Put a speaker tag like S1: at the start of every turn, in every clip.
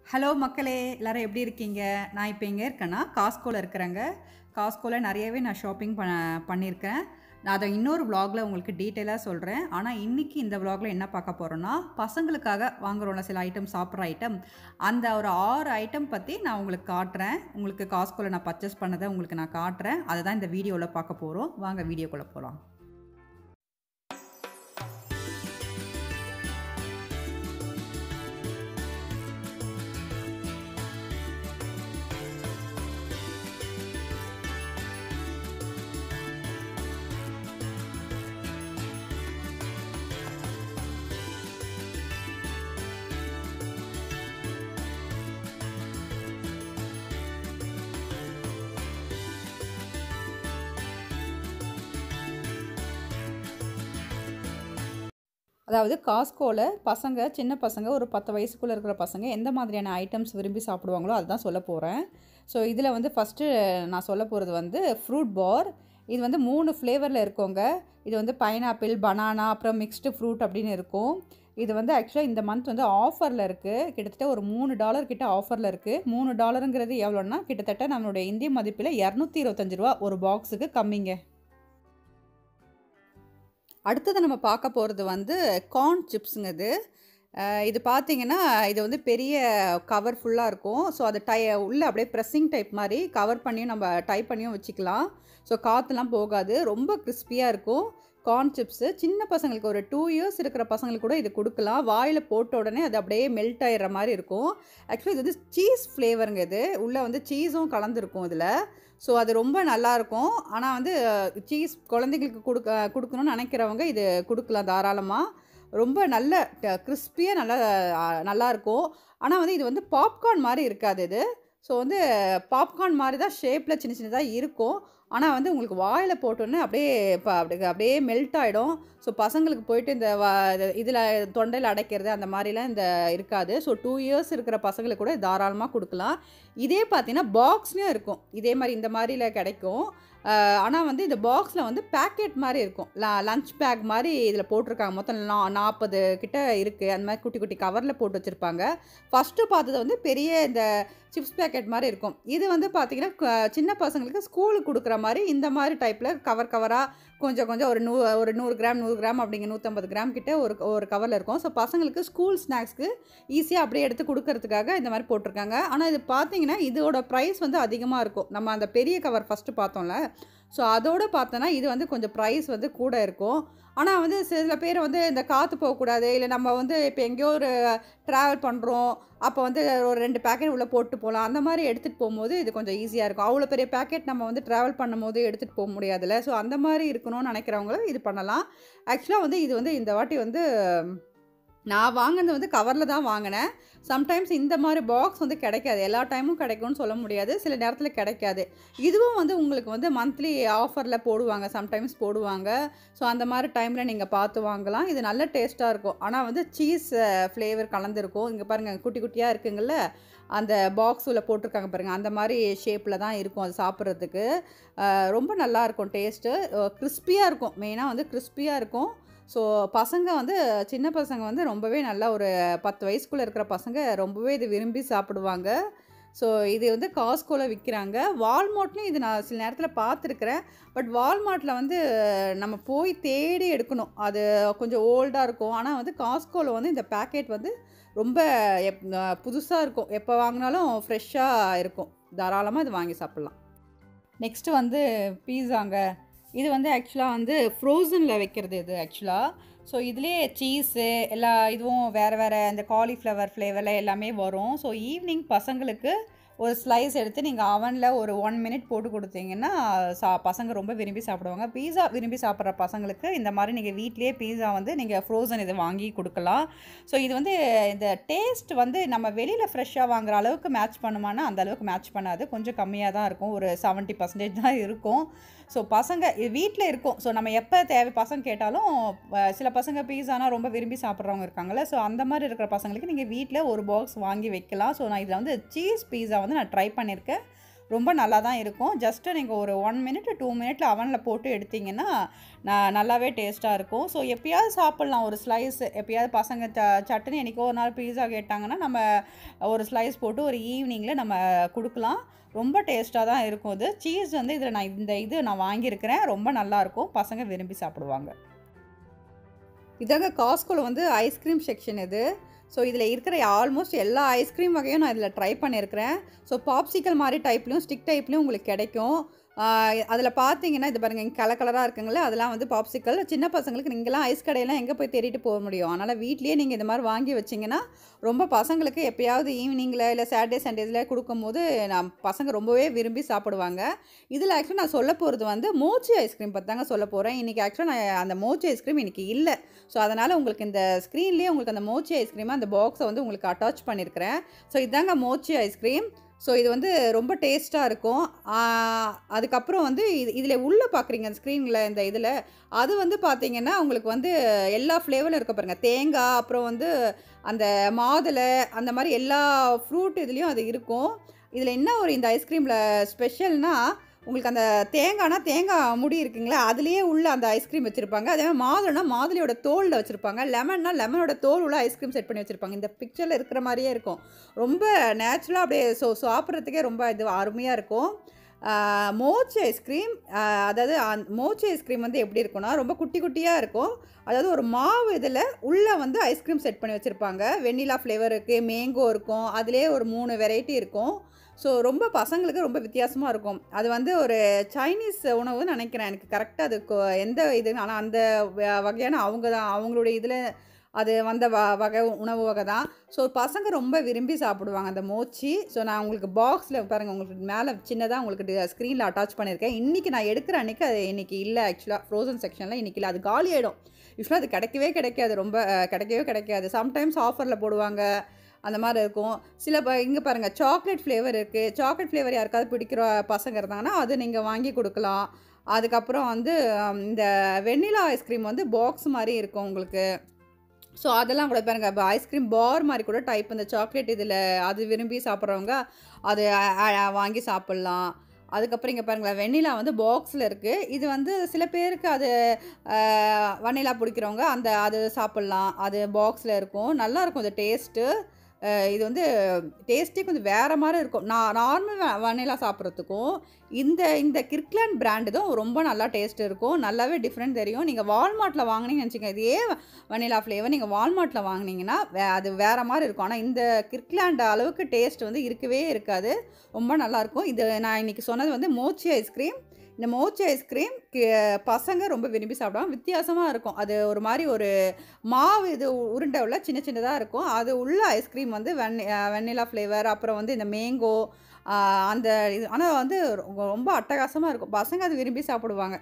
S1: hello மக்களே எல்லாரும் எப்படி இருக்கீங்க நான் இப்போ எங்கே இருக்கேன்னா காஸ்கோவில் இருக்கிறேங்க காஸ்கோவில் நிறையவே நான் ஷாப்பிங் பண்ண பண்ணியிருக்கேன் நான் அதை இன்னொரு vlogல உங்களுக்கு டீட்டெயிலாக சொல்கிறேன் ஆனால் இன்றைக்கி இந்த vlogல என்ன பார்க்க போகிறோன்னா பசங்களுக்காக வாங்குறோம்ல சில ஐட்டம் சாப்பிட்ற ஐட்டம் அந்த ஒரு ஆறு ஐட்டம் பற்றி நான் உங்களுக்கு காட்டுறேன் உங்களுக்கு காஸ்கோவில் நான் பர்ச்சேஸ் பண்ணதை உங்களுக்கு நான் காட்டுறேன் அதை தான் இந்த வீடியோவில் பார்க்க போகிறோம் வாங்க வீடியோக்குள்ளே போகலாம் அதாவது காஸ்கோவில் பசங்க சின்ன பசங்க ஒரு பத்து வயசுக்குள்ளே இருக்கிற பசங்க எந்த மாதிரியான ஐட்டம்ஸ் விரும்பி சாப்பிடுவாங்களோ அதுதான் சொல்ல போகிறேன் ஸோ இதில் வந்து ஃபஸ்ட்டு நான் சொல்ல போகிறது வந்து ஃப்ரூட் பார் இது வந்து மூணு ஃப்ளேவரில் இருக்கோங்க இது வந்து பைனாப்பிள் பனானா அப்புறம் மிக்ஸ்டு ஃப்ரூட் அப்படின்னு இருக்கும் இது வந்து ஆக்சுவலாக இந்த மந்த் வந்து ஆஃபரில் இருக்குது கிட்டத்தட்ட ஒரு மூணு டாலர் கிட்ட ஆஃபரில் இருக்குது மூணு டாலருங்கிறது எவ்வளோன்னா கிட்டத்தட்ட நம்மளுடைய இந்திய மதிப்பில் இரநூத்தி இருபத்தஞ்சு ரூபா ஒரு பாக்ஸுக்கு கம்மிங்க அடுத்தது நம்ம பார்க்க போகிறது வந்து கார்ன் சிப்ஸுங்க இது அஹ் இது பார்த்தீங்கன்னா இது வந்து பெரிய கவர் ஃபுல்லாக இருக்கும் ஸோ அது டை உள்ளே அப்படியே ப்ரெஸ்ஸிங் டைப் மாதிரி கவர் பண்ணியும் நம்ம டைப் பண்ணியும் வச்சுக்கலாம் ஸோ காற்றுலாம் போகாது ரொம்ப கிறிஸ்பியாக இருக்கும் கார்ன் சிப்ஸு சின்ன பசங்களுக்கு ஒரு டூ இயர்ஸ் இருக்கிற பசங்களுக்கு கூட இது கொடுக்கலாம் வாயில் போட்ட உடனே அது அப்படியே மெல்ட் ஆயிடுற மாதிரி இருக்கும் ஆக்சுவலி இது வந்து சீஸ் ஃப்ளேவருங்க இது உள்ளே வந்து சீஸும் கலந்துருக்கும் இதில் ஸோ அது ரொம்ப நல்லாயிருக்கும் ஆனால் வந்து சீஸ் குழந்தைங்களுக்கு கொடுக்க கொடுக்கணும்னு நினைக்கிறவங்க இது கொடுக்கலாம் தாராளமாக ரொம்ப நல்ல கிறிஸ்பியாக நல்லா அஹ், நல்லாயிருக்கும் ஆனால் வந்து இது வந்து பாப்கார்ன் மாதிரி இருக்காது இது ஸோ வந்து பாப்கார்ன் மாதிரி தான் ஷேப்பில் சின்ன சின்னதாக இருக்கும் ஆனால் வந்து உங்களுக்கு வாயில் போட்டோன்னே அப்படியே இப்போ அப்படி அப்படியே மெல்ட் ஆகிடும் ஸோ பசங்களுக்கு போயிட்டு இந்த இதில் தொண்டையில் அடைக்கிறது அந்த மாதிரிலாம் இந்த இருக்காது ஸோ டூ இயர்ஸ் இருக்கிற பசங்களுக்கு கூட தாராளமாக கொடுக்கலாம் இதே பார்த்தீங்கன்னா பாக்ஸ்லேயும் இருக்கும் இதே மாதிரி இந்த மாதிரில கிடைக்கும் ஆனால் வந்து இந்த பாக்ஸில் வந்து பேக்கெட் மாதிரி இருக்கும் லஞ்ச் பேக் மாதிரி இதில் போட்டிருக்காங்க மொத்தம் நா நாற்பது கிட்ட இருக்குது அந்த மாதிரி குட்டி குட்டி கவரில் போட்டு வச்சுருப்பாங்க ஃபஸ்ட்டு பார்த்தது வந்து பெரிய இந்த சிப்ஸ் பேக்கெட் மாதிரி இருக்கும் இது வந்து பார்த்திங்கன்னா க- சின்ன பசங்களுக்கு ஸ்கூலுக்கு கொடுக்குற மாதிரி இந்த மாதிரி டைப்பில் கவர் கவராக கொஞ்சம் கொஞ்சம் ஒரு நூ ஒரு நூறு கிராம் நூறு கிராம் அப்படிங்க நூற்றம்பது கிராம் கிட்ட ஒரு ஒரு கவரில் இருக்கும் ஸோ பசங்களுக்கு ஸ்கூல் ஸ்நாக்ஸ்க்கு ஈஸியாக அப்படியே எடுத்து கொடுக்கறதுக்காக இந்த மாதிரி போட்டிருக்காங்க ஆனால் இது பார்த்தீங்கன்னா இதோட ப்ரைஸ் வந்து அதிகமாக இருக்கும் நம்ம அந்த பெரிய கவர் ஃபஸ்ட்டு பார்த்தோம்ல ஸோ அதோடு பார்த்தோன்னா இது வந்து கொஞ்சம் ப்ரைஸ் வந்து கூட இருக்கும் ஆனால் வந்து சில பேர் வந்து இந்த காற்று போகக்கூடாது இல்லை நம்ம வந்து இப்போ எங்கேயோ ஒரு ட்ராவல் பண்ணுறோம் அப்போ வந்து ஒரு ரெண்டு பேக்கெட் உள்ளே போட்டு போகலாம் அந்த மாதிரி எடுத்துகிட்டு போகும்போது இது கொஞ்சம் ஈஸியாக இருக்கும் அவ்வளோ பெரிய பேக்கெட் நம்ம வந்து ட்ராவல் பண்ணும்போது எடுத்துகிட்டு போக முடியாதுல்ல ஸோ அந்த மாதிரி இருக்கணும்னு நினைக்கிறவங்களும் இது பண்ணலாம் ஆக்சுவலாக வந்து இது வந்து இந்த வாட்டி வந்து நான் வாங்கினது வந்து கவரில் தான் வாங்கினேன் சம்டைம்ஸ் இந்த மாதிரி பாக்ஸ் வந்து கிடைக்காது எல்லா டைமும் கிடைக்கும்னு சொல்ல முடியாது சில நேரத்தில் கிடைக்காது இதுவும் வந்து உங்களுக்கு வந்து மந்த்லி ஆஃபரில் போடுவாங்க சம்டைம்ஸ் போடுவாங்க ஸோ அந்த மாதிரி டைமில் நீங்கள் பார்த்து வாங்கலாம் இது நல்ல டேஸ்ட்டாக இருக்கும் ஆனால் வந்து சீஸ் ஃப்ளேவர் கலந்துருக்கும் இங்கே பாருங்கள் குட்டி குட்டியாக இருக்குங்கள்ல அந்த பாக்ஸ் உள்ள போட்டிருக்காங்க பாருங்கள் அந்த மாதிரி ஷேப்பில் தான் இருக்கும் அது சாப்பிட்றதுக்கு அஹ் ரொம்ப நல்லா இருக்கும் டேஸ்ட்டு கிறிஸ்பியாக இருக்கும் மெயினாக வந்து கிறிஸ்பியாக இருக்கும் ஸோ பசங்க வந்து சின்ன பசங்க வந்து ரொம்பவே நல்லா ஒரு பத்து வயசுக்குள்ளே இருக்கிற பசங்க ரொம்பவே இது விரும்பி சாப்பிடுவாங்க ஸோ இது வந்து காஸ்கோவில் விற்கிறாங்க வால்மார்ட்லேயும் இது நான் சில நேரத்தில் பார்த்துருக்குறேன் பட் வால்மார்ட்டில் வந்து நம்ம போய் தேடி எடுக்கணும் அது கொஞ்சம் ஓல்டாக இருக்கும் ஆனால் வந்து காஸ்கோவில் வந்து இந்த பேக்கெட் வந்து ரொம்ப எப் புதுசாக இருக்கும் எப்போ வாங்கினாலும் ஃப்ரெஷ்ஷாக இருக்கும் தாராளமாக இது வாங்கி சாப்பிட்லாம் நெக்ஸ்ட்டு வந்து பீஸாங்க இது வந்து ஆக்சுவலாக வந்து ஃப்ரோசனில் வைக்கிறது இது ஆக்சுவலாக ஸோ இதுலேயே சீஸு எல்லா இதுவும் வேறு வேறு அந்த காலிஃப்ளவர் ஃப்ளேவரில் எல்லாமே வரும் ஸோ ஈவினிங் பசங்களுக்கு ஒரு ஸ்லைஸ் எடுத்து நீங்கள் அவனில் ஒரு ஒன் மினிட் போட்டு கொடுத்தீங்கன்னா சா பசங்க ரொம்ப விரும்பி சாப்பிடுவாங்க பீஸா விரும்பி சாப்பிட்ற பசங்களுக்கு இந்த மாதிரி நீங்கள் வீட்லேயே பீஸா வந்து நீங்கள் ஃப்ரோசன் இது வாங்கி கொடுக்கலாம் ஸோ இது வந்து இந்த டேஸ்ட் வந்து நம்ம வெளியில் ஃப்ரெஷ்ஷாக வாங்குற அளவுக்கு மேட்ச் பண்ணுமானா அந்த அளவுக்கு மேட்ச் பண்ணாது கொஞ்சம் கம்மியாக தான் இருக்கும் ஒரு செவன்ட்டி பர்சன்டேஜ் தான் இருக்கும் ஸோ பசங்க இது வீட்டில் இருக்கும் ஸோ நம்ம எப்போ தேவை பசங்க கேட்டாலும் அஹ், சில பசங்க பீஸானா ரொம்ப விரும்பி சாப்பிட்றவங்க இருக்காங்கல்ல ஸோ அந்த மாதிரி இருக்கிற பசங்களுக்கு நீங்கள் வீட்டில் ஒரு பாக்ஸ் வாங்கி வைக்கலாம் ஸோ நான் இதில் வந்து சீஸ் பீஸா வந்து நான் ட்ரை பண்ணியிருக்கேன் ரொம்ப நல்லா தான் இருக்கும் ஜஸ்ட்டு நீங்கள் ஒரு ஒன் மினிட் டூ மினிட்ல அவனில் போட்டு எடுத்தீங்கன்னா நான் நல்லாவே டேஸ்ட்டாக இருக்கும் ஸோ எப்பயாவது சாப்பிட்லாம் ஒரு ஸ்லைஸ் எப்பயாவது பசங்க ச சட்டுன்னு என்றைக்கோ ஒரு நாள் பீஸா கேட்டாங்கன்னா நம்ம ஒரு ஸ்லைஸ் போட்டு ஒரு ஈவினிங்கில் நம்ம கொடுக்கலாம் ரொம்ப டேஸ்ட்டாக தான் இருக்கும் இது சீஸ் வந்து இதில் நான் இந்த இது நான் வாங்கியிருக்கிறேன் ரொம்ப நல்லாயிருக்கும் பசங்க விரும்பி சாப்பிடுவாங்க இதாங்க காஸ்கோவில் வந்து ஐஸ்கிரீம் செக்ஷன் இது ஸோ இதில் இருக்கிற ஆல்மோஸ்ட் எல்லா ஐஸ்கிரீம் வகையும் நான் இதில் ட்ரை பண்ணியிருக்கிறேன் ஸோ பாப்சிக்கல் மாதிரி டைப்லையும் ஸ்டிக் டைப்லையும் உங்களுக்கு கிடைக்கும் அதில் பார்த்தீங்கன்னா இது பாருங்கள் இங்கே கலர் கலராக இருக்குங்களே அதெல்லாம் வந்து பாப்சிக்கல் சின்ன பசங்களுக்கு நீங்களாம் ஐஸ் கடையெல்லாம் எங்கே போய் தேடிட்டு போக முடியும் அதனால் வீட்லேயே நீங்கள் இந்த மாதிரி வாங்கி வச்சிங்கன்னா ரொம்ப பசங்களுக்கு எப்பயாவது ஈவினிங்கில் இல்லை சாட்டர்டே சண்டேஸில் கொடுக்கும்போது நான் பசங்க ரொம்பவே விரும்பி சாப்பிடுவாங்க இதில் ஆக்சுவலாக நான் சொல்ல போகிறது வந்து மோச்சி ஐஸ்கிரீம் பற்றி தாங்க சொல்ல போகிறேன் இன்றைக்கி ஆக்சுவலாக நான் அந்த மோச்சி ஐஸ்கிரீம் இன்றைக்கி இல்லை ஸோ அதனால் உங்களுக்கு இந்த ஸ்க்ரீன்லேயே உங்களுக்கு அந்த மோச்சி ஐஸ்கிரீமை அந்த பாக்ஸை வந்து உங்களுக்கு அட்டாச் பண்ணியிருக்கிறேன் ஸோ இதாங்க மோச்சி ஐஸ்கிரீம் ஸோ இது வந்து ரொம்ப டேஸ்ட்டாக இருக்கும் அதுக்கப்புறம் வந்து இது இதில் உள்ளே பார்க்குறீங்க அந்த ஸ்க்ரீனில் இந்த இதில் அது வந்து பார்த்திங்கன்னா உங்களுக்கு வந்து எல்லா ஃப்ளேவரும் இருக்க பாருங்கள் தேங்காய் அப்புறம் வந்து அந்த மாதுளை அந்த மாதிரி எல்லா ஃப்ரூட் இதுலேயும் அது இருக்கும் இதில் என்ன ஒரு இந்த ஐஸ்கிரீமில் ஸ்பெஷல்னால் உங்களுக்கு அந்த தேங்காய்னா தேங்காய் முடி இருக்குங்களா அதுலேயே உள்ள அந்த ஐஸ்கிரீம் வச்சுருப்பாங்க அதே மாதிரி மாதுளைனா மாதுளையோட தோலில் வச்சுருப்பாங்க லெமன்னா லெமனோட தோல் உள்ள ஐஸ்கிரீம் செட் பண்ணி வச்சுருப்பாங்க இந்த பிக்சரில் இருக்கிற மாதிரியே இருக்கும் ரொம்ப நேச்சுரலாக அப்படியே ஸோ சாப்பிட்றதுக்கே ரொம்ப இது அருமையாக இருக்கும் மோச்சி ஐஸ்கிரீம் அதாவது அந் மோச்சி ஐஸ்கிரீம் வந்து எப்படி இருக்கும்னா ரொம்ப குட்டி குட்டியாக இருக்கும் அதாவது ஒரு மாவு இதில் உள்ளே வந்து ஐஸ்கிரீம் செட் பண்ணி வச்சுருப்பாங்க வெண்ணிலா ஃப்ளேவர் இருக்குது மேங்கோ இருக்கும் அதிலே ஒரு மூணு வெரைட்டி இருக்கும் ஸோ ரொம்ப பசங்களுக்கு ரொம்ப வித்தியாசமாக இருக்கும் அது வந்து ஒரு சைனீஸ் உணவுன்னு நினைக்கிறேன் எனக்கு கரெக்டாக அது எந்த இது ஆனால் அந்த வகையான அவங்க தான் அவங்களுடைய இதில் அது வந்த வ வகை உணவு வகை தான் ஸோ பசங்க ரொம்ப விரும்பி சாப்பிடுவாங்க அந்த மோச்சி ஸோ நான் உங்களுக்கு பாக்ஸில் பாருங்கள் உங்களுக்கு மேலே சின்னதாக உங்களுக்கு ஸ்க்ரீனில் அட்டாச் பண்ணியிருக்கேன் இன்றைக்கி நான் எடுக்கிற அன்றைக்கி அது இன்றைக்கி இல்லை ஆக்சுவலாக ஃப்ரோசன் செக்ஷனில் இன்றைக்கி இல்லை அது காலி ஆகிடும் யூஸ்வலாக அது கிடைக்கவே கிடைக்காது ரொம்ப கிடைக்கவே கிடைக்காது சம்டைம்ஸ் ஆஃபரில் போடுவாங்க அந்த மாதிரி இருக்கும் சில ப இங்கே பாருங்கள் சாக்லேட் ஃப்ளேவர் இருக்குது சாக்லேட் ஃப்ளேவர் யாருக்காவது பிடிக்கிற பசங்க இருந்தாங்கன்னா அது நீங்கள் வாங்கி கொடுக்கலாம் அதுக்கப்புறம் வந்து இந்த வெண்ணிலா ஐஸ்கிரீம் வந்து பாக்ஸ் மாதிரி இருக்கும் உங்களுக்கு ஸோ அதெல்லாம் கூட பாருங்கள் இப்போ ஐஸ்கிரீம் பார் மாதிரி கூட டைப் இந்த சாக்லேட் இதில் அது விரும்பி சாப்பிட்றவங்க அது வாங்கி சாப்பிட்லாம் அதுக்கப்புறம் இங்கே பாருங்களேன் வெண்ணிலா வந்து பாக்ஸில் இருக்குது இது வந்து சில பேருக்கு அது வனிலா பிடிக்கிறவங்க அந்த அது சாப்பிட்லாம் அது பாக்ஸில் இருக்கும் நல்லாயிருக்கும் அது டேஸ்ட்டு இது வந்து டேஸ்ட்டே கொஞ்சம் வேறு மாதிரி இருக்கும் நான் நார்மல் வனிலா சாப்பிட்றதுக்கும் இந்த இந்த கிர்க்லேண்ட் பிராண்டு தான் ரொம்ப நல்லா டேஸ்ட் இருக்கும் நல்லாவே டிஃப்ரெண்ட் தெரியும் நீங்கள் வால்மார்ட்டில் வாங்கினீங்கன்னு வச்சுக்கோங்க இதே வனிலா ஃப்ளேவர் நீங்கள் வால்மார்ட்டில் வாங்கினீங்கன்னா வே அது வேறு மாதிரி இருக்கும் ஆனால் இந்த கிர்க்லேண்ட் அளவுக்கு டேஸ்ட் வந்து இருக்கவே இருக்காது ரொம்ப நல்லாயிருக்கும் இது நான் இன்றைக்கி சொன்னது வந்து மோச்சி ஐஸ்கிரீம் இந்த மோச்சி ஐஸ்கிரீம் பசங்க ரொம்ப விரும்பி சாப்பிடுவாங்க வித்தியாசமாக இருக்கும் அது ஒரு மாதிரி ஒரு மாவு இது உருண்டை உள்ள சின்ன சின்னதாக இருக்கும் அது உள்ள ஐஸ்கிரீம் வந்து வெண்ணி வெண்ணிலா ஃப்ளேவர் அப்புறம் வந்து இந்த மேங்கோ அந்த இது ஆனால் வந்து ரொம்ப அட்டகாசமாக இருக்கும் பசங்க அது விரும்பி சாப்பிடுவாங்க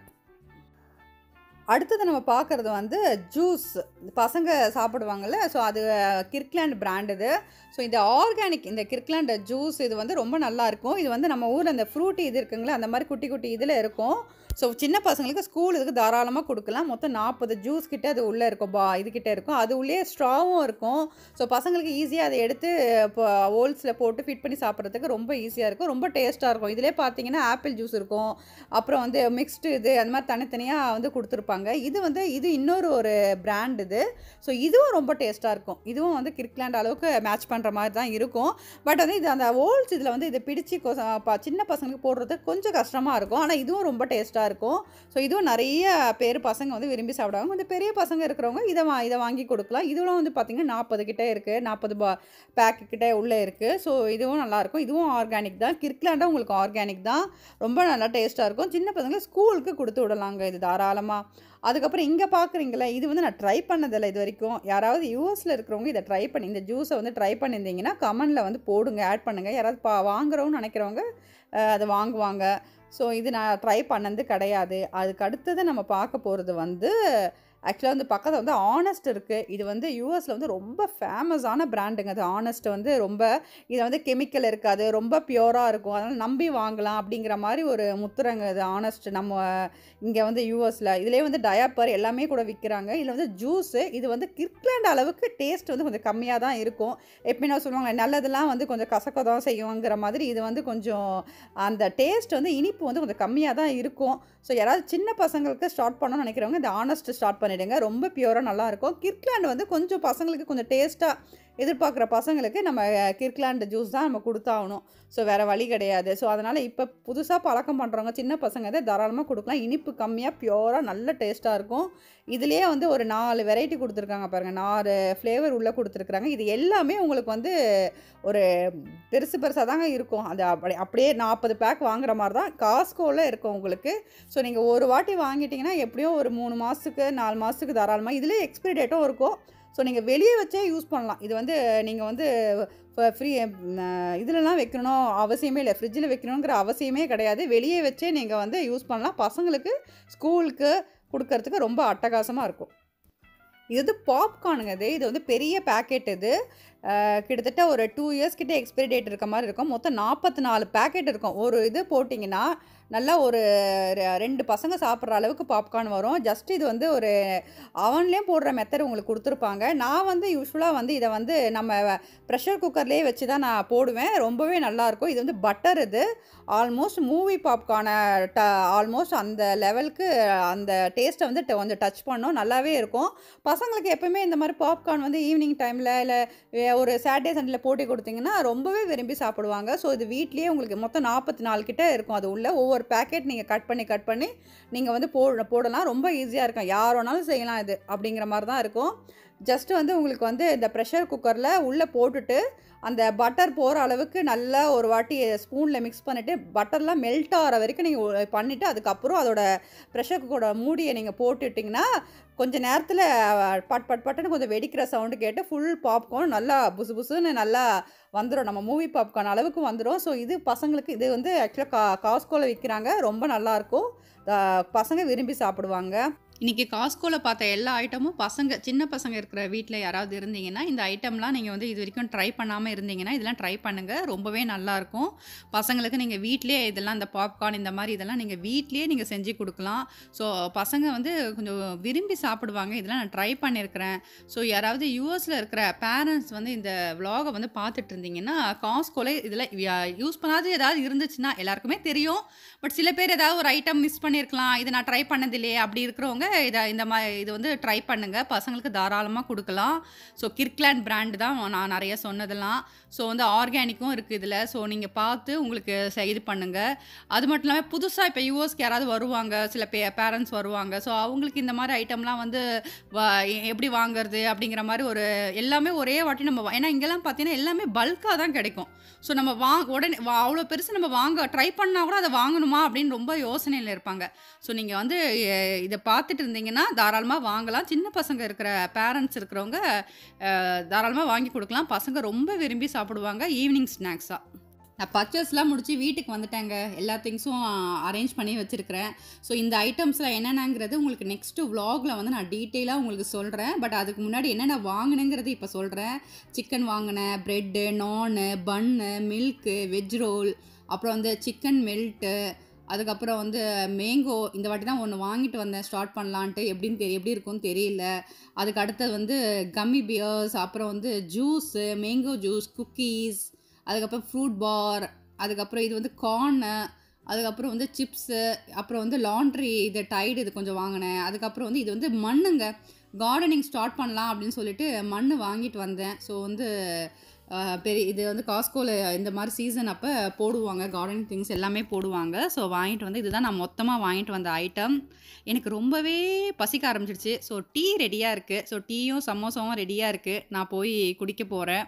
S1: அடுத்தது நம்ம பார்க்குறது வந்து ஜூஸ் பசங்க சாப்பிடுவாங்கள்ல ஸோ அது கிர்க்லேண்ட் பிராண்ட் இது ஸோ இந்த ஆர்கானிக் இந்த கிர்க்லேண்ட் ஜூஸ் இது வந்து ரொம்ப நல்லாயிருக்கும் இது வந்து நம்ம ஊரில் அந்த ஃப்ரூட்டி இது இருக்குங்களா அந்த மாதிரி குட்டி குட்டி இதில் இருக்கும் ஸோ சின்ன பசங்களுக்கு ஸ்கூல் இதுக்கு தாராளமாக கொடுக்கலாம் மொத்தம் நாற்பது ஜூஸ் கிட்ட அது உள்ளே இருக்கும் பா இதுக்கிட்ட இருக்கும் அது உள்ளே ஸ்ட்ராவும் இருக்கும் ஸோ பசங்களுக்கு ஈஸியாக அதை எடுத்து இப்போ ஹோல்ஸில் போட்டு ஃபிட் பண்ணி சாப்பிட்றதுக்கு ரொம்ப ஈஸியாக இருக்கும் ரொம்ப டேஸ்ட்டாக இருக்கும் இதிலே பார்த்தீங்கன்னா ஆப்பிள் ஜூஸ் இருக்கும் அப்புறம் வந்து மிக்ஸ்டு இது அந்த மாதிரி தனித்தனியாக வந்து கொடுத்துருப்பாங்க இது வந்து இது இன்னொரு ஒரு பிராண்ட் இது ஸோ இதுவும் ரொம்ப டேஸ்ட்டாக இருக்கும் இதுவும் வந்து கிர்க்லேண்ட் அளவுக்கு மேட்ச் பண்ணுற மாதிரி தான் இருக்கும் பட் வந்து இது அந்த ஹோல்ஸ் இதில் வந்து இதை பிடிச்சி சின்ன பசங்களுக்கு போடுறது கொஞ்சம் கஷ்டமாக இருக்கும் ஆனால் இதுவும் ரொம்ப டேஸ்ட்டாக இருக்கும் ஸோ இதுவும் நிறைய பேர் பசங்க வந்து விரும்பி சாப்பிடுவாங்க கொஞ்சம் பெரிய பசங்க இருக்கிறவங்க இதை வா இதை வாங்கி கொடுக்கலாம் இதுவும் வந்து பார்த்திங்கன்னா நாற்பது கிட்டே இருக்குது நாற்பது பா பேக்கு கிட்டே உள்ளே இருக்குது ஸோ இதுவும் நல்லாயிருக்கும் இதுவும் ஆர்கானிக் தான் கிர்க்லாண்டும் உங்களுக்கு ஆர்கானிக் தான் ரொம்ப நல்லா டேஸ்ட்டாக இருக்கும் சின்ன பசங்க ஸ்கூலுக்கு கொடுத்து விடலாங்க இது தாராளமாக அதுக்கப்புறம் இங்கே பார்க்குறீங்களா இது வந்து நான் ட்ரை பண்ணதில்லை இது வரைக்கும் யாராவது யூஎஸில் இருக்கிறவங்க இதை ட்ரை பண்ணி இந்த ஜூஸை வந்து ட்ரை பண்ணியிருந்தீங்கன்னா கமெண்டில் வந்து போடுங்க ஆட் பண்ணுங்கள் யாராவது பா வாங்குறோன்னு நினைக்கிறவங்க அதை வாங்குவாங்க ஸோ இது நான் ட்ரை பண்ணது கிடையாது அதுக்கு அடுத்தது நம்ம பார்க்க போகிறது வந்து ஆக்சுவலாக வந்து பக்கத்தில் வந்து ஆனஸ்ட் இருக்குது இது வந்து யூஎஸில் வந்து ரொம்ப ஃபேமஸான பிராண்டுங்க அது ஆனஸ்ட் வந்து ரொம்ப இது வந்து கெமிக்கல் இருக்காது ரொம்ப பியூராக இருக்கும் அதனால் நம்பி வாங்கலாம் அப்படிங்கிற மாதிரி ஒரு முத்துறங்க இது ஆனஸ்ட் நம்ம இங்கே வந்து யூஎஸில் இதுலேயே வந்து டயாப்பர் எல்லாமே கூட விற்கிறாங்க இதில் வந்து ஜூஸு இது வந்து கிர்க்லாண்ட் அளவுக்கு டேஸ்ட் வந்து கொஞ்சம் கம்மியாக தான் இருக்கும் எப்படின்னா சொல்லுவாங்க நல்லதெல்லாம் வந்து கொஞ்சம் கசக்க தான் செய்யுங்கிற மாதிரி இது வந்து கொஞ்சம் அந்த டேஸ்ட் வந்து இனிப்பு வந்து கொஞ்சம் கம்மியாக தான் இருக்கும் ஸோ யாராவது சின்ன பசங்களுக்கு ஸ்டார்ட் பண்ணணும்னு நினைக்கிறவங்க இந்த ஆனஸ்ட் ஸ்டார்ட் பண்ணிவிடுங்க ரொம்ப பியூராக நல்லாயிருக்கும் கிர்க்லாண்ட் வந்து கொஞ்சம் பசங்களுக்கு கொஞ்சம் டேஸ்ட்டாக எதிர்பார்க்குற பசங்களுக்கு நம்ம கிர்க்லாண்ட் ஜூஸ் தான் நம்ம கொடுத்தாகணும் ஸோ வேறு வழி கிடையாது ஸோ அதனால் இப்போ புதுசாக பழக்கம் பண்ணுறவங்க சின்ன பசங்க இதை தாராளமாக கொடுக்கலாம் இனிப்பு கம்மியாக பியூராக நல்ல டேஸ்ட்டாக இருக்கும் இதுலேயே வந்து ஒரு நாலு வெரைட்டி கொடுத்துருக்காங்க பாருங்கள் நாலு ஃப்ளேவர் உள்ளே கொடுத்துருக்குறாங்க இது எல்லாமே உங்களுக்கு வந்து ஒரு பெருசு பெருசாக தாங்க இருக்கும் அது அப்படி அப்படியே நாற்பது பேக் வாங்குற மாதிரி தான் காஸ்கோவில் இருக்கும் உங்களுக்கு ஸோ நீங்கள் ஒரு வாட்டி வாங்கிட்டீங்கன்னா எப்படியும் ஒரு மூணு மாதத்துக்கு நாலு மாதத்துக்கு தாராளமாக இதுலேயே எக்ஸ்பிரி டேட்டும் இருக்கும் ஸோ நீங்கள் வெளியே வச்சே யூஸ் பண்ணலாம் இது வந்து நீங்கள் வந்து ஃப்ரீ இதிலலாம் வைக்கணும் அவசியமே இல்லை ஃப்ரிட்ஜில் வைக்கணுங்கிற அவசியமே கிடையாது வெளியே வச்சே நீங்கள் வந்து யூஸ் பண்ணலாம் பசங்களுக்கு ஸ்கூலுக்கு கொடுக்கறதுக்கு ரொம்ப அட்டகாசமாக இருக்கும் இது வந்து பாப்கார்னுங்க இது இது வந்து பெரிய பேக்கெட் இது அஹ், கிட்டத்தட்ட ஒரு டூ இயர்ஸ் கிட்ட எக்ஸ்பைரி டேட் இருக்க மாதிரி இருக்கும் மொத்தம் நாற்பத்தி நாலு பேக்கெட் இருக்கும் ஒரு இது போட்டிங்கன்னா நல்லா ஒரு ரெ- ரெண்டு பசங்க சாப்பிட்ற அளவுக்கு பாப்கார்ன் வரும் ஜஸ்ட் இது வந்து ஒரு அவன்லேயும் போடுற மெத்தட் உங்களுக்கு கொடுத்துருப்பாங்க நான் வந்து யூஸ்வலாக வந்து இதை வந்து நம்ம ப்ரெஷர் குக்கர்லேயே வச்சு தான் நான் போடுவேன் ரொம்பவே நல்லாயிருக்கும் இது வந்து பட்டர் இது ஆல்மோஸ்ட் மூவி பாப்கார்னை ட ஆல்மோஸ்ட் அந்த லெவலுக்கு அந்த டேஸ்ட்டை வந்து ட- கொஞ்சம் டச் பண்ணோம் நல்லாவே இருக்கும் பசங்களுக்கு எப்பவுமே இந்த மாதிரி பாப்கார்ன் வந்து ஈவினிங் டைமில் இல்லை ஒரு சாட்டர்டே சண்டேல போட்டி கொடுத்தீங்கன்னா ரொம்பவே விரும்பி சாப்பிடுவாங்க ஸோ இது வீட்லேயே உங்களுக்கு மொத்தம் நாற்பத்தி நாலு கிட்ட இருக்கும் அது உள்ள ஒவ்வொரு பேக்கெட் நீங்கள் கட் பண்ணி கட் பண்ணி நீங்கள் வந்து போ போடலாம் ரொம்ப ஈஸியாக இருக்கும் யார் வேணாலும் செய்யலாம் இது அப்படிங்கிற மாதிரி தான் இருக்கும் ஜஸ்ட் வந்து உங்களுக்கு வந்து இந்த ப்ரெஷர் குக்கரில் உள்ளே போட்டுட்டு அந்த பட்டர் போகிற அளவுக்கு நல்லா ஒரு வாட்டி ஸ்பூனில் மிக்ஸ் பண்ணிவிட்டு பட்டர்லாம் மெல்ட் ஆகிற வரைக்கும் நீங்கள் பண்ணிவிட்டு அதுக்கப்புறம் அதோட ப்ரெஷர் குக்கரோட மூடியை நீங்கள் போட்டுட்டிங்கன்னா கொஞ்ச நேரத்தில் பட் பட் பட்டுன்னு கொஞ்சம் வெடிக்கிற சவுண்டு கேட்டு ஃபுல் பாப்கார்ன் நல்லா புசு புசுன்னு நல்லா வந்துடும் நம்ம மூவி பாப்கார்ன் அளவுக்கு வந்துடும் ஸோ இது பசங்களுக்கு இது வந்து ஆக்சுவலாக கா காஸ்கோவில் விற்கிறாங்க ரொம்ப நல்லாயிருக்கும் பசங்க விரும்பி சாப்பிடுவாங்க இன்றைக்கி காஸ்கோவில் பார்த்த எல்லா ஐட்டமும் பசங்க சின்ன பசங்க இருக்கிற வீட்டில் யாராவது இருந்தீங்கன்னா இந்த ஐட்டம்லாம் நீங்கள் வந்து இது வரைக்கும் ட்ரை பண்ணாமல் இருந்தீங்கன்னா இதெல்லாம் ட்ரை பண்ணுங்கள் ரொம்பவே நல்லாயிருக்கும் பசங்களுக்கு நீங்கள் வீட்டிலேயே இதெல்லாம் இந்த பாப்கார்ன் இந்த மாதிரி இதெல்லாம் நீங்கள் வீட்லேயே நீங்கள் செஞ்சு கொடுக்கலாம் ஸோ பசங்க வந்து கொஞ்சம் விரும்பி சாப்பிடுவாங்க இதெல்லாம் நான் ட்ரை பண்ணியிருக்கிறேன் ஸோ யாராவது யூஎஸில் இருக்கிற பேரண்ட்ஸ் வந்து இந்த vlog-அ வந்து பார்த்துட்டு இருந்தீங்கன்னா காஸ்கோல இதில் யூஸ் பண்ணாது ஏதாவது இருந்துச்சுன்னா எல்லாருக்குமே தெரியும் பட் சில பேர் ஏதாவது ஒரு ஐட்டம் மிஸ் பண்ணியிருக்கலாம் இதை நான் ட்ரை பண்ணது இல்லையே அப்படி இருக்கிறவங்க இதை இந்த மாதிரி இது வந்து ட்ரை பண்ணுங்கள் பசங்களுக்கு தாராளமாக கொடுக்கலாம் ஸோ கிர்க்லாண்ட் பிராண்டு தான் நான் நிறைய சொன்னதெல்லாம் ஸோ வந்து ஆர்கானிக்கும் இருக்குது இதில் ஸோ நீங்கள் பார்த்து உங்களுக்கு செ- இது பண்ணுங்கள் அது மட்டும் இல்லாமல் புதுசாக இப்போ யூஎஸ்க்கு யாராவது வருவாங்க சில பே பேரண்ட்ஸ் வருவாங்க ஸோ அவங்களுக்கு இந்த மாதிரி ஐட்டம்லாம் வந்து வா- எ- எப்படி வாங்குறது அப்படிங்கிற மாதிரி ஒரு எல்லாமே ஒரே வாட்டி நம்ம வா- ஏன்னா இங்கெல்லாம் பார்த்தீங்கன்னா எல்லாமே பல்காக தான் கிடைக்கும் ஸோ நம்ம வா உடனே வா- அவ்வளோ பெருசு நம்ம வாங்க ட்ரை பண்ணால் கூட அதை வாங்கணுமா அப்படின்னு ரொம்ப யோசனையில் இருப்பாங்க ஸோ நீங்கள் வந்து எ- இதை பார்த்துட்டு இருந்தீங்கன்னா தாராளமாக வாங்கலாம் சின்ன பசங்க இருக்கிற பேரண்ட்ஸ் இருக்கிறவங்க தாராளமாக வாங்கி கொடுக்கலாம் பசங்க ரொம்ப விரும்பி சாப்பிடுவாங்க ஈவினிங் ஸ்நாக்ஸாக நான் பர்ச்சேஸ்லாம் முடிச்சு வீட்டுக்கு வந்துட்டேங்க எல்லா திங்ஸும் அரேஞ்ச் பண்ணி வச்சுருக்கிறேன் ஸோ இந்த ஐட்டம்ஸ்லாம் என்னென்னங்கிறது உங்களுக்கு நெக்ஸ்ட்டு vlogல வந்து நான் டீட்டெயிலாக உங்களுக்கு சொல்கிறேன் பட் அதுக்கு முன்னாடி என்னென்ன வாங்கினேங்கிறது இப்போ சொல்கிறேன் சிக்கன் வாங்கினேன் ப்ரெட்டு நானு பன்னு மில்க்கு வெஜ் ரோல் அப்புறம் வந்து சிக்கன் மெல்ட்டு அதுக்கப்புறம் வந்து மேங்கோ இந்த வாட்டி தான் ஒன்று வாங்கிட்டு வந்தேன் ஸ்டார்ட் பண்ணலான்ட்டு எப்படின்னு தெரிய எப்படி இருக்கும்னு தெரியல அதுக்கு அடுத்தது வந்து கம்மி பியர்ஸ் அப்புறம் வந்து ஜூஸு மேங்கோ ஜூஸ் குக்கீஸ் அதுக்கப்புறம் ஃப்ரூட் பார் அதுக்கப்புறம் இது வந்து கார்னு அதுக்கப்புறம் வந்து சிப்ஸு அப்புறம் வந்து லாண்ட்ரி இது டைடு இது கொஞ்சம் வாங்கினேன் அதுக்கப்புறம் வந்து இது வந்து மண்ணுங்க கார்டனிங் ஸ்டார்ட் பண்ணலாம் அப்படின்னு சொல்லிட்டு மண் வாங்கிட்டு வந்தேன் ஸோ வந்து அஹ், பெரிய இது வந்து காஸ்கோவில் இந்த மாதிரி சீசன் அப்போ போடுவாங்க கார்டனிங் திங்ஸ் எல்லாமே போடுவாங்க ஸோ வாங்கிட்டு வந்து இதுதான் நான் மொத்தமாக வாங்கிட்டு வந்த ஐட்டம் எனக்கு ரொம்பவே பசிக்க ஆரம்பிச்சிடுச்சு ஸோ டீ ரெடியாக இருக்குது ஸோ டீயும் சமோசாவும் ரெடியாக இருக்குது நான் போய் குடிக்க போகிறேன்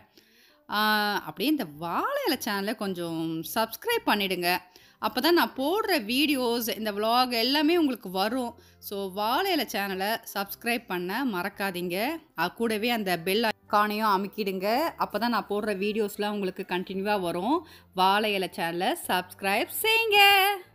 S1: அப்படியே இந்த வாழை இலை சேனலை கொஞ்சம் சப்ஸ்கிரைப் பண்ணிடுங்க அப்போ தான் நான் போடுற வீடியோஸ் இந்த vlog எல்லாமே உங்களுக்கு வரும் ஸோ வாழை இலை சேனலை சப்ஸ்கிரைப் பண்ண மறக்காதீங்க அது கூடவே அந்த பெல் ஐக்கானையும் அமுக்கிடுங்க அப்போ தான் நான் போடுற வீடியோஸ்லாம் உங்களுக்கு கண்டினியூவாக வரும் வாழை இலை சேனலை சப்ஸ்கிரைப் செய்யுங்க